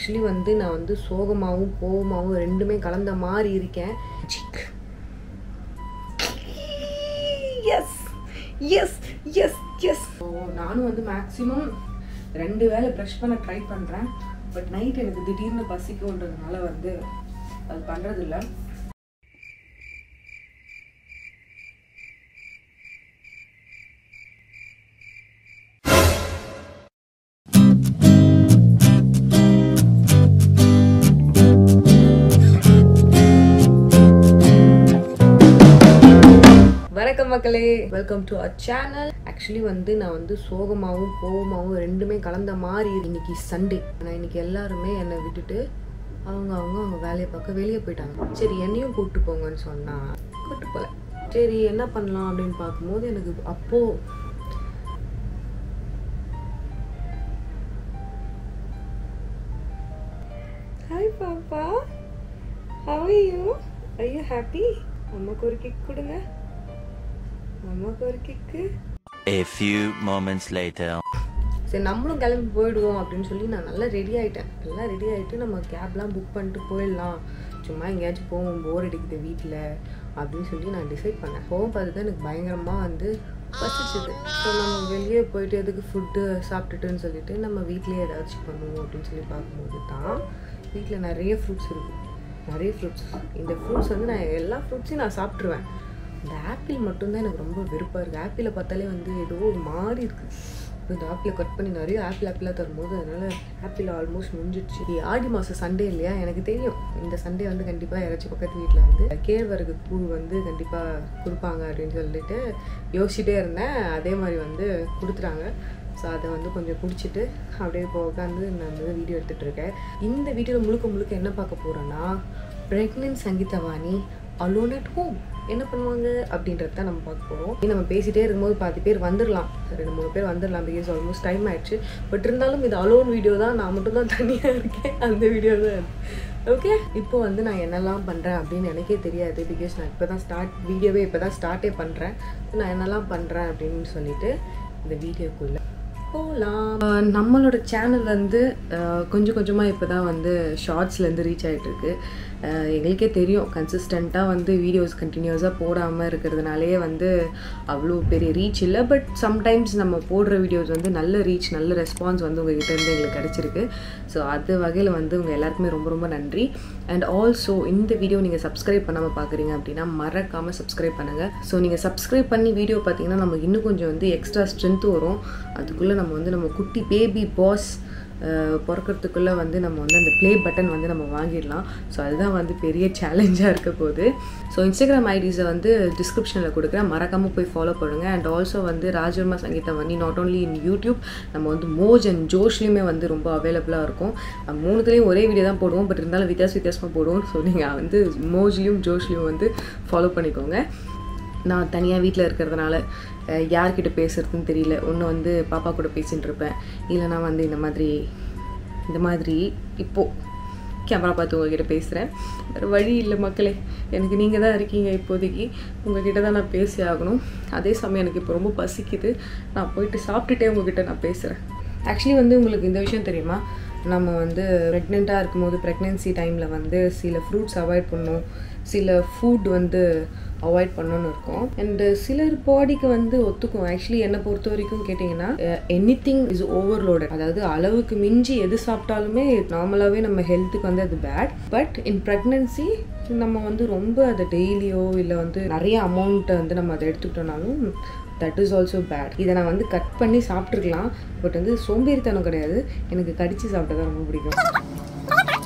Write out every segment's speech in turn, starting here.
Actually வந்து நான் வந்து சோகமாகவும் கோவமாகவும் ரெண்டுமே கலந்த மாதிரி இருக்கேன் எஸ் எஸ் எஸ் எஸ் நானும் வந்து மேக்ஸிமம் ரெண்டு வேளை ப்ரஷ் பண்ண ட்ரை பண்ணுறேன் பட் நைட் எனக்கு திடீர்னு பசிக்கும்ன்றதுனால வந்து அது பண்ணுறதில்ல வணக்கம் மக்களே welcome to our channel actually வந்து நான் வந்து சோகமாகவும் கோவமாகவும் ரெண்டுமே கலந்த மாதிரி இன்னைக்கு சண்டே நான் இன்னைக்கு எல்லாருமே என்னை விட்டுட்டு அவங்க அவங்க அவங்க வேலையை பார்க்க வெளியே போயிட்டாங்க சரி என்னையும் கூப்பிட்டு போங்கன்னு சொன்னா கூப்பிட்டு போகல சரி என்ன பண்ணலாம் அப்படின்னு பார்க்கும்போது எனக்கு அப்போ ஹாய் பாப்பா how you I you happy அம்மாக்கு ஒரு கிக் கொடுங்க அம்மாக்கு ஒரு kick A few moments later. சரி நம்மளும் கிளம்பி போயிடுவோம் அப்படின்னு சொல்லி நான் நல்லா ரெடி ஆகிட்டேன் எல்லாம் ரெடி ஆகிட்டு நம்ம கேப்லாம் புக் பண்ணிட்டு போயிடலாம் சும்மா எங்கேயாச்சும் போவோம் போர் அடிக்குது வீட்டில் அப்படின்னு சொல்லி நான் டிசைட் பண்ணேன் போகும் பார்த்து தான் எனக்கு பயங்கரமாக வந்து பசிச்சுது ஸோ நம்ம வெளியே போயிட்டு எதுக்கு ஃபுட்டு சாப்பிட்டுட்டுன்னு சொல்லிட்டு நம்ம வீட்லேயே ஏதாச்சும் பண்ணுவோம் அப்படின்னு சொல்லி பார்க்கும்போது தான் வீட்டில் நிறைய ஃப்ரூட்ஸ் இருக்குது நிறைய ஃப்ரூட்ஸ் இந்த ஃப்ரூட்ஸ் வந்து நான் எல்லா ஃப்ரூட்ஸையும் நான் சாப்பிட்ருவேன் இந்த ஆப்பிள் மட்டும்தான் எனக்கு ரொம்ப விருப்பம் இருக்குது ஆப்பிளை பார்த்தாலே வந்து ஏதோ ஒரு மாதிரி இருக்குது இந்த ஆப்பிளை கட் பண்ணி நிறைய ஆப்பிள் ஆப்பிளாக தரும்போது அதனால் ஆப்பிள் ஆல்மோஸ்ட் முடிஞ்சிடுச்சு இது ஆடி மாதம் சண்டே இல்லையா எனக்கு தெரியும் இந்த சண்டே வந்து கண்டிப்பாக யாராச்சும் பக்கத்து வீட்டில் வந்து கேழ்வரகு கூழ் வந்து கண்டிப்பாக கொடுப்பாங்க அப்படின்னு சொல்லிட்டு யோசிச்சுட்டே இருந்தேன் அதே மாதிரி வந்து கொடுத்துட்டாங்க ஸோ அதை வந்து கொஞ்சம் குடிச்சிட்டு அப்படியே இப்போ உட்காந்து நான் வந்து வீடியோ எடுத்துகிட்டு இருக்கேன் இந்த வீடியோவில் முழுக்க முழுக்க என்ன பார்க்க போகிறேன்னா pregnant Sangeethavani alone at home என்ன பண்ணுவாங்க அப்படின்றத தான் நம்ம பார்க்க போகிறோம் நம்ம பேசிகிட்டே இருக்கும்போது பாதி பேர் வந்துடலாம் ரெண்டு மூணு பேர் வந்துடலாம் பிகாஸ் ஆல்மோஸ்ட் டைம் ஆயிடுச்சு பட் இருந்தாலும் இது அலோன் வீடியோ தான் நான் மட்டும் தான் தனியாக இருக்கேன் அந்த வீடியோ தான் ஓகே இப்போ வந்து நான் என்னெல்லாம் பண்ணுறேன் அப்படின்னு எனக்கே தெரியாது பிகாஸ் நான் இப்போ தான் ஸ்டார்ட் வீடியோவே இப்போ தான் ஸ்டார்ட்டே பண்ணுறேன் நான் என்னெல்லாம் பண்ணுறேன் அப்படின்னு சொல்லிட்டு இந்த வீடியோக்குள்ளே போகலாம் நம்மளோட சேனல் வந்து அஹ், கொஞ்சம் கொஞ்சமாக இப்போ தான் வந்து ஷார்ட்ஸ்லேருந்து ரீச் ஆகிட்டுருக்கு எங்களுக்கே தெரியும் கன்சிஸ்டண்ட்டாக வந்து வீடியோஸ் கண்டினியூஸாக போடாமல் இருக்கிறதுனாலே வந்து அவ்வளோ பெரிய ரீச் இல்லை பட் சம்டைம்ஸ் நம்ம போடுற வீடியோஸ் வந்து நல்ல ரீச் நல்ல ரெஸ்பான்ஸ் வந்து உங்ககிட்ட இருந்து எங்களுக்கு கிடச்சிருக்கு ஸோ அது வகையில் வந்து உங்கள் எல்லாருக்குமே ரொம்ப ரொம்ப நன்றி அண்ட் ஆல்சோ இந்த வீடியோ நீங்கள் சப்ஸ்கிரைப் பண்ணாமல் பார்க்குறீங்க அப்படின்னா மறக்காமல் சப்ஸ்கிரைப் பண்ணுங்கள் ஸோ நீங்கள் சப்ஸ்கிரைப் பண்ணி வீடியோ பார்த்தீங்கன்னா நமக்கு இன்னும் கொஞ்சம் வந்து எக்ஸ்ட்ரா ஸ்ட்ரென்த் வரும் அதுக்குள்ளே நம்ம வந்து நம்ம குட்டி பேபி பாஸ் பிறக்கிறதுக்குள்ளே வந்து நம்ம வந்து அந்த ப்ளே பட்டன் வந்து நம்ம வாங்கிடலாம் ஸோ அதுதான் வந்து பெரிய சேலஞ்சாக இருக்க போகுது ஸோ இன்ஸ்டாகிராம் ஐடிஸை வந்து டிஸ்கிரிப்ஷனில் கொடுக்குறேன் மறக்காமல் போய் ஃபாலோ பண்ணுங்கள் அண்ட் ஆல்சோ வந்து ராஜவர்மா சங்கீதம் வண்டி நாட் ஓன்லி இன் யூடியூப் நம்ம வந்து மோஜ் அண்ட் ஜோஷ்லேயுமே வந்து ரொம்ப அவைலபிளாக இருக்கும் அஹ் மூணுத்துலேயும் ஒரே வீடியோ தான் போடுவோம் பட் இருந்தாலும் வித்தியாச வித்தியாசமாக போடுவோம் ஸோ நீங்கள் வந்து மோஜ்லேயும் ஜோஷ்லேயும் வந்து ஃபாலோ பண்ணிக்கோங்க நான் தனியாக வீட்டில் இருக்கிறதுனால அஹ், யார்கிட்ட பேசுறதுன்னு தெரியல ஒன்று வந்து பாப்பா கூட பேசிகிட்டு இருப்பேன் இல்லைனா வந்து இந்த மாதிரி இந்த மாதிரி இப்போது கேமரா பார்த்து உங்ககிட்ட பேசுகிறேன் வேறு வழி இல்லை மக்களே எனக்கு நீங்கள் தான் இருக்கீங்க இப்போதைக்கு உங்ககிட்ட தான் நான் பேசி ஆகணும் அதே சமயம் எனக்கு இப்போ ரொம்ப பசிக்குது நான் போயிட்டு சாப்பிட்டுட்டே உங்ககிட்ட நான் பேசுகிறேன் ஆக்சுவலி வந்து உங்களுக்கு இந்த விஷயம் தெரியுமா நம்ம வந்து ப்ரெக்னெண்ட்டாக இருக்கும்போது ப்ரெக்னென்சி டைமில் வந்து சில ஃப்ரூட்ஸ் அவாய்ட் பண்ணணும் சில ஃபுட் வந்து அவாய்ட் பண்ணணும்னு இருக்கும் அண்டு சிலர் பாடிக்கு வந்து ஒத்துக்கும் ஆக்சுவலி என்னை பொறுத்த வரைக்கும் கேட்டிங்கன்னா எனி திங் இஸ் ஓவர்லோடட் அதாவது அளவுக்கு மிஞ்சி எது சாப்பிட்டாலுமே நார்மலாகவே நம்ம ஹெல்த்துக்கு வந்து அது பேட் பட் இன் ப்ரெக்னென்சி நம்ம வந்து ரொம்ப அதை டெய்லியோ இல்லை வந்து நிறைய அமௌண்ட்டை வந்து நம்ம அதை எடுத்துக்கிட்டோம்னாலும் தட் இஸ் ஆல்சோ பேட் இதை நான் வந்து கட் பண்ணி சாப்பிட்ருக்கலாம் பட் வந்து சோம்பேறித்தனம் கிடையாது எனக்கு கடிச்சு சாப்பிட்டா தான் ரொம்ப பிடிக்கும்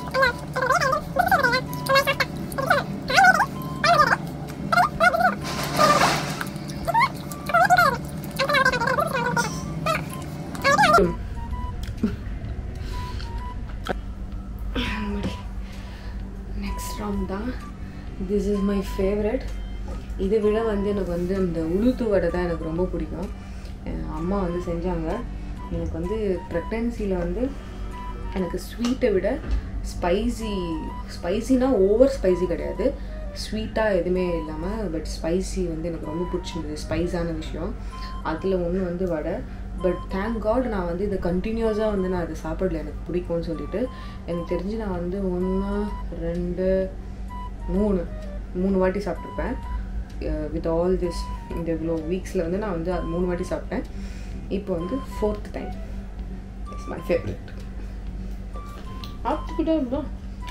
நெக்ஸ்ட் ரவுண்ட் தான் திஸ் இஸ் மை ஃபேவரட் இதை விட வந்து எனக்கு வந்து இந்த உளுத்து வடை தான் எனக்கு ரொம்ப பிடிக்கும் அஹ் அம்மா வந்து செஞ்சாங்க எனக்கு வந்து ப்ரெக்னென்சியில் வந்து எனக்கு ஸ்வீட்டை விட ஸ்பைசி ஸ்பைசினா ஓவர் ஸ்பைசி கிடையாது ஸ்வீட்டாக எதுவுமே இல்லாமல் பட் ஸ்பைசி வந்து எனக்கு ரொம்ப பிடிச்சிருந்தது ஸ்பைஸான விஷயம் அதில் ஒன்று வந்து வடை பட் தேங்க் காட் நான் வந்து இதை கண்டினியூஸாக வந்து நான் அதை சாப்பிடல எனக்கு பிடிக்கும்னு சொல்லிட்டு எனக்கு தெரிஞ்சு நான் வந்து ஒன்று ரெண்டு மூணு மூணு வாட்டி சாப்பிட்ருப்பேன் வித் ஆல் திஸ் இந்த இவ்வளோ வீக்ஸில் வந்து நான் வந்து அது மூணு வாட்டி சாப்பிட்டேன் இப்போ வந்து fourth time it's my favourite சாப்பிட்டுக்கிட்டே இருந்தோம்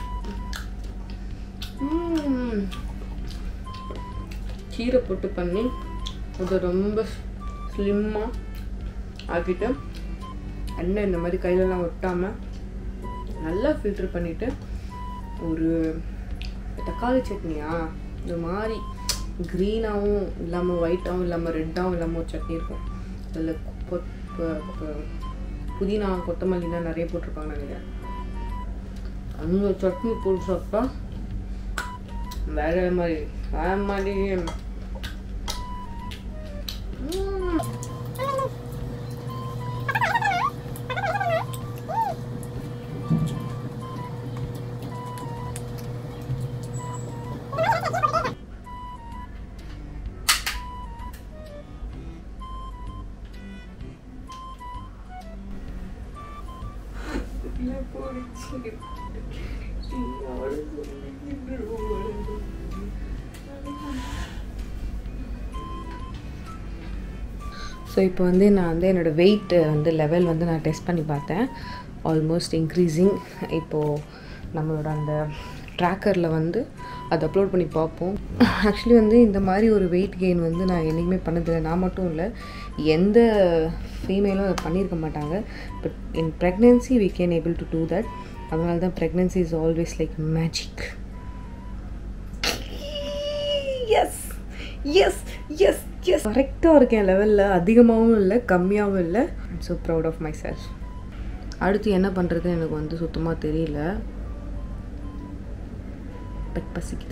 கீரை போட்டு பண்ணி அது ரொம்ப ஸ்லிம்மாக ஆக்கிட்டு எண்ணெய் இந்த மாதிரி கையிலலாம் ஒட்டாமல் நல்லா ஃபில்டர் பண்ணிவிட்டு ஒரு தக்காளி சட்னியா இந்த மாதிரி க்ரீனாகவும் இல்லாமல் ஒயிட்டாகவும் இல்லாமல் ரெட்டாகவும் இல்லாமல் ஒரு சட்னி இருக்கும் அதில் கொ- கொ- கொ- புதினா கொத்தமல்லிலாம் நிறைய போட்டிருப்பாங்க நினைக்கிறேன் அந்த சட்னி போட்டு சாப்பிட்டா வேற மாதிரி வேற மாதிரி ம். ஸோ இப்போ வந்து நான் வந்து என்னோடய வெயிட் வந்து லெவல் வந்து நான் டெஸ்ட் பண்ணி பார்த்தேன் ஆல்மோஸ்ட் இன்க்ரீஸிங் இப்போது நம்மளோட அந்த ட்ராக்கரில் வந்து அதை அப்லோட் பண்ணி பார்ப்போம் ஆக்சுவலி வந்து இந்த மாதிரி ஒரு வெயிட் கெயின் வந்து நான் என்றைக்குமே பண்ணதில்லை நான் மட்டும் இல்லை எந்த ஃபீமேலும் அதை பண்ணியிருக்க மாட்டாங்க but in pregnancy we can able to do that அதனால தான் pregnancy is always like magic yes yes yes yes கரெக்டாக இருக்கேன் லெவலில் அதிகமாகவும் இல்லை கம்மியாகவும் இல்லை so proud of myself அடுத்து என்ன பண்ணுறது எனக்கு வந்து சுத்தமாக தெரியல பட் பசிக்குது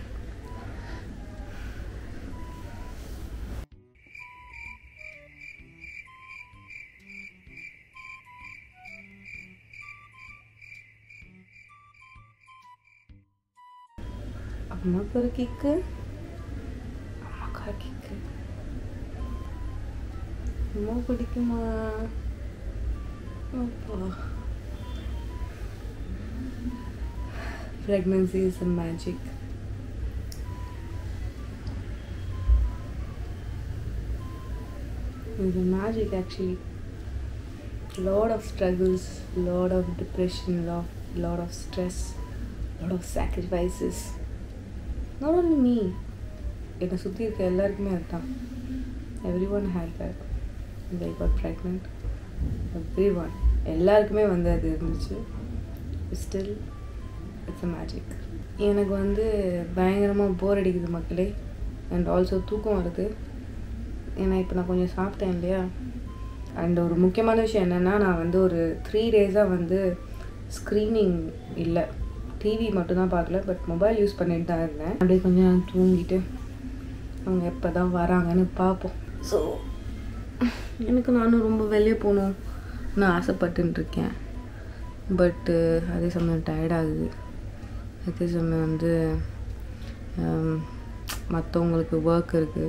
அம்மாக்கு ஒரு கிக்கு அம்மாக்கு ஒரு கிக்கு அம்மா பிடிக்குமா அப்பா pregnancy is a magic it's a magic actually lot of struggles lot of depression lot, lot of stress lot of sacrifices not only me என்னை சுற்றி இருக்க எல்லாருக்குமே அதுதான் everyone had that they got pregnant everyone எல்லாருக்குமே வந்து அது இருந்துச்சு still it's a magic எனக்கு வந்து பயங்கரமாக போர் அடிக்குது மக்களே அண்ட் ஆல்சோ தூக்கம் வருது ஏன்னா இப்போ நான் கொஞ்சம் சாப்பிட்டேன் இல்லையா அண்ட் ஒரு முக்கியமான விஷயம் என்னென்னா நான் வந்து ஒரு த்ரீ டேஸாக வந்து ஸ்க்ரீனிங் இல்லை டிவி மட்டும்தான் பார்க்கல பட் மொபைல் யூஸ் பண்ணிட்டு தான் இருந்தேன் அப்படியே கொஞ்சம் நேரம் தூங்கிட்டு அவங்க எப்போ தான் வராங்கன்னு பார்ப்போம் ஸோ எனக்கு நானும் ரொம்ப வெளியே போகணும் நான் ஆசைப்பட்டுன்னு இருக்கேன் பட்டு அதே சமயம் டயர்டாகுது அதே சமயம் வந்து மற்றவங்களுக்கு ஒர்க் இருக்குது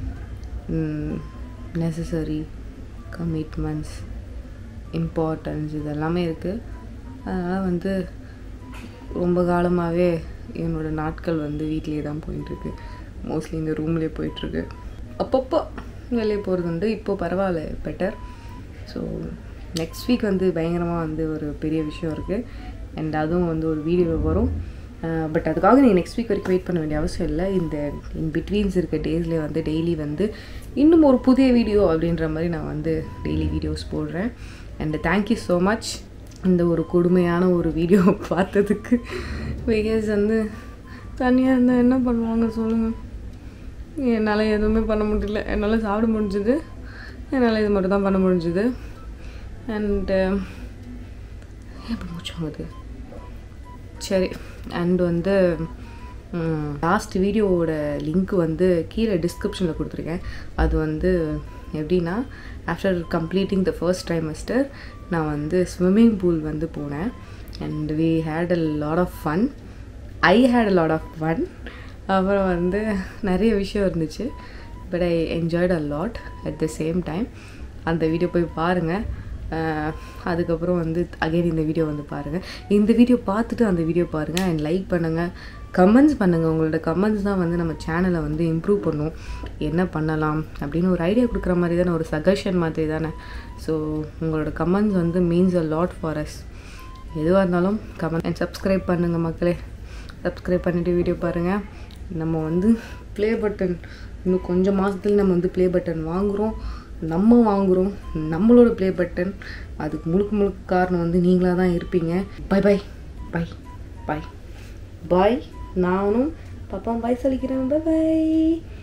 நெசசரி கமிட்மெண்ட்ஸ் இம்பார்ட்டன்ஸ் இதெல்லாமே இருக்குது அதனால் வந்து ரொம்ப காலமாகவே என்னோடய நாட்கள் வந்து வீட்டிலே தான் போயிட்டுருக்கு மோஸ்ட்லி இந்த ரூம்லேயே போயிட்டுருக்கு அப்பப்போ வெளியே போகிறது உண்டு இப்போது பரவாயில்ல பெட்டர் ஸோ நெக்ஸ்ட் வீக் வந்து பயங்கரமாக வந்து ஒரு பெரிய விஷயம் இருக்குது அண்ட் அதுவும் வந்து ஒரு வீடியோவில் வரும் பட் அதுக்காக நீங்கள் நெக்ஸ்ட் வீக் வரைக்கும் வெயிட் பண்ண வேண்டிய அவசியம் இல்லை இந்த இன் பிட்வீன்ஸ் இருக்க டேஸ்லேயே வந்து டெய்லி வந்து இன்னும் ஒரு புதிய வீடியோ அப்படின்ற மாதிரி நான் வந்து டெய்லி வீடியோஸ் போடுறேன் அண்ட் தேங்க்யூ ஸோ மச் இந்த ஒரு கொடுமையான ஒரு வீடியோ பார்த்ததுக்கு பிகாஸ் வந்து தனியாக இருந்தால் என்ன பண்ணுவாங்க சொல்லுங்கள் என்னால் எதுவுமே பண்ண முடியல என்னால் சாப்பிட முடிஞ்சுது என்னால் இது மட்டும் தான் பண்ண முடிஞ்சுது அண்டு எப்படி மூச்சு வாங்குது சரி அண்ட் வந்து லாஸ்ட் வீடியோவோட லிங்க் வந்து கீழே டிஸ்கிரிப்ஷனில் கொடுத்துருக்கேன் அது வந்து எப்படின்னா after completing the first trimester நான் வந்து ஸ்விம்மிங் பூல் வந்து போனேன் and we had a lot of fun I had a lot of fun அப்புறம் வந்து நிறைய விஷயம் இருந்துச்சு but I enjoyed a lot at the same time அந்த வீடியோ போய் பாருங்கள் அதுக்கப்புறம் வந்து அகைன் இந்த வீடியோ வந்து பாருங்கள் இந்த வீடியோ பார்த்துட்டு அந்த வீடியோ பாருங்கள் அண்ட் லைக் பண்ணுங்கள் கமெண்ட்ஸ் பண்ணுங்கள் உங்களோட கமெண்ட்ஸ் தான் வந்து நம்ம சேனலை வந்து இம்ப்ரூவ் பண்ணும் என்ன பண்ணலாம் அப்படின்னு ஒரு ஐடியா கொடுக்குற மாதிரி தானே ஒரு சஜஷன் மாதிரி தானே ஸோ உங்களோட கமெண்ட்ஸ் வந்து means a lot for us எதுவாக இருந்தாலும் கமெண்ட் அண்ட் சப்ஸ்கிரைப் பண்ணுங்கள் மக்களே சப்ஸ்கிரைப் பண்ணிவிட்டு வீடியோ பாருங்கள் நம்ம வந்து ப்ளே பட்டன் இன்னும் கொஞ்சம் மாதத்துல நம்ம வந்து ப்ளே பட்டன் வாங்குகிறோம் நம்ம வாங்குகிறோம் நம்மளோட ப்ளே பட்டன் அதுக்கு முழுக்க முழுக்க காரணம் வந்து நீங்களாக தான் இருப்பீங்க bye bye bye bye bye நானும் பாப்பா பாய் சொல்லிக்கிறேன் பை பை